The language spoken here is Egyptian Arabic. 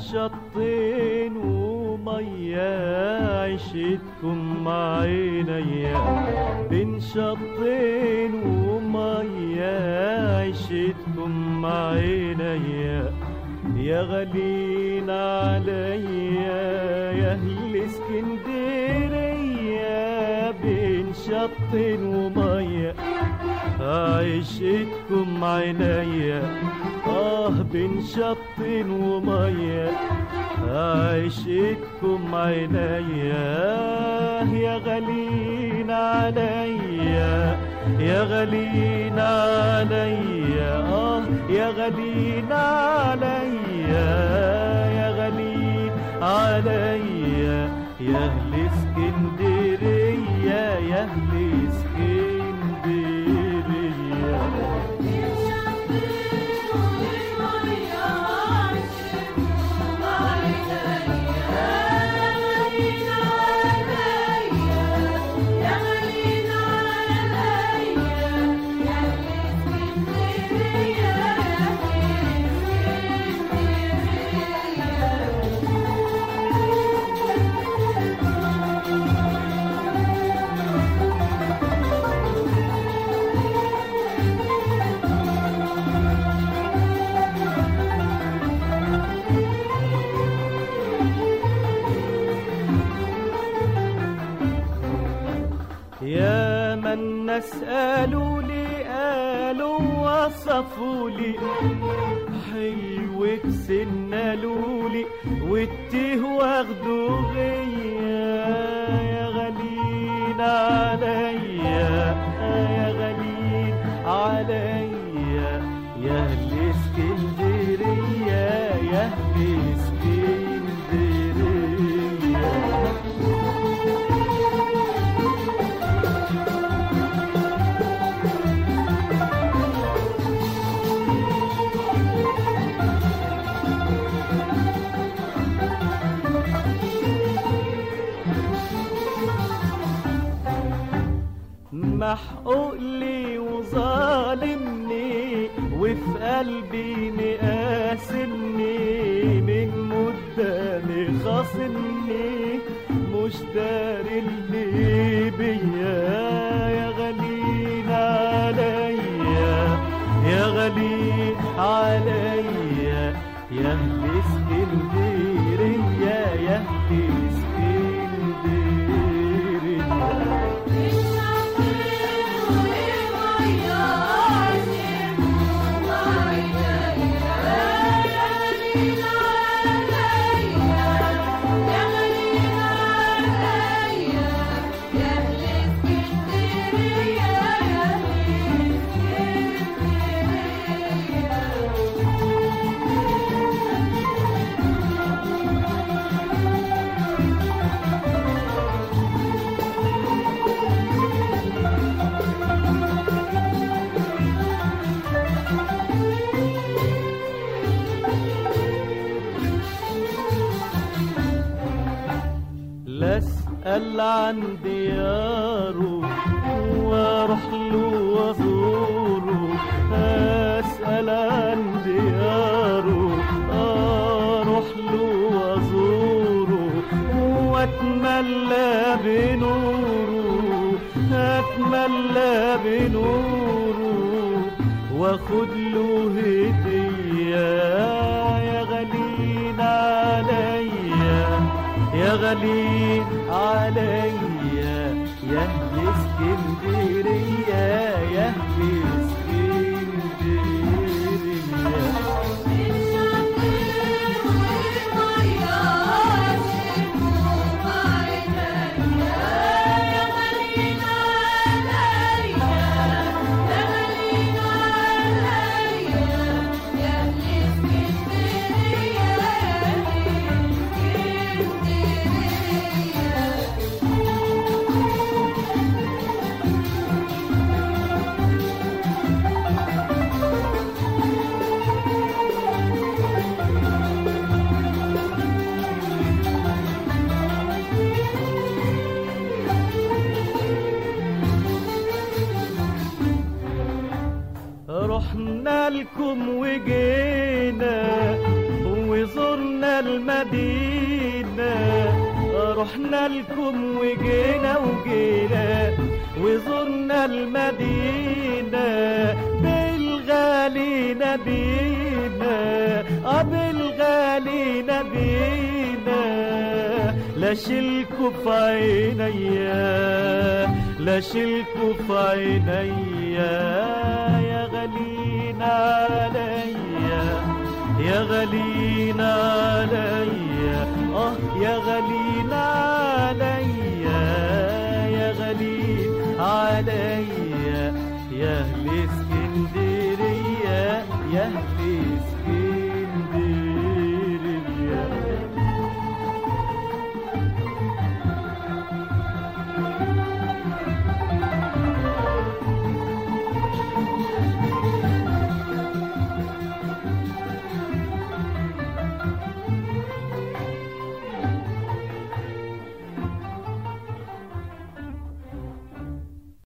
شطين ومية عشتكم مع عينيا بين شطين ومية عشتكم مع عينيا يا غالين عليا يا اهل اسكندرية بين شط ومية عيشتكم عينيا اه بين شط ومية عيشتكم عينيا يا غالين عليا يا غالين عليا اه يا غالين عليا يا غالين عليا يا اهل اسكندريه يا اهل اسكندريه يا من الناس قالوا لي قالوا وصفوا لي حلوك سنالوا لي والتيه واخدوا غيا يا غالين عليا يا غالين عليا يا اهل اسكندريه يا اهل اسكندريه محقوق لي وظالمني وفي قلبي مقاسمني من مدة مخاصمني مش داري اللي بيا يا غالين عليا يا غالين عليا يا اهل اسكندرية يا اهل اسكندرية لا اسال عن دياره واروح له وازوره اسال عن دياره اروح له وازوره واتملى بنوره اتملى بنوره واخد له هديه يا غالين عليا يا غالين عليا يا اهل اسكندريه يا اهل اسكندريه رحنا لكم وجينا وزرنا المدينة رحنا لكم وجينا وجينا وزرنا المدينة بالغالي نبينا اه بالغالي نبينا لا شلكوا في عينيا لا شلكوا في عينيا يا غالين عليا يا غالين عليا اه يا غالين عليا يا غالين عليا يا اهل اسكندريه يا اهل اسكندريه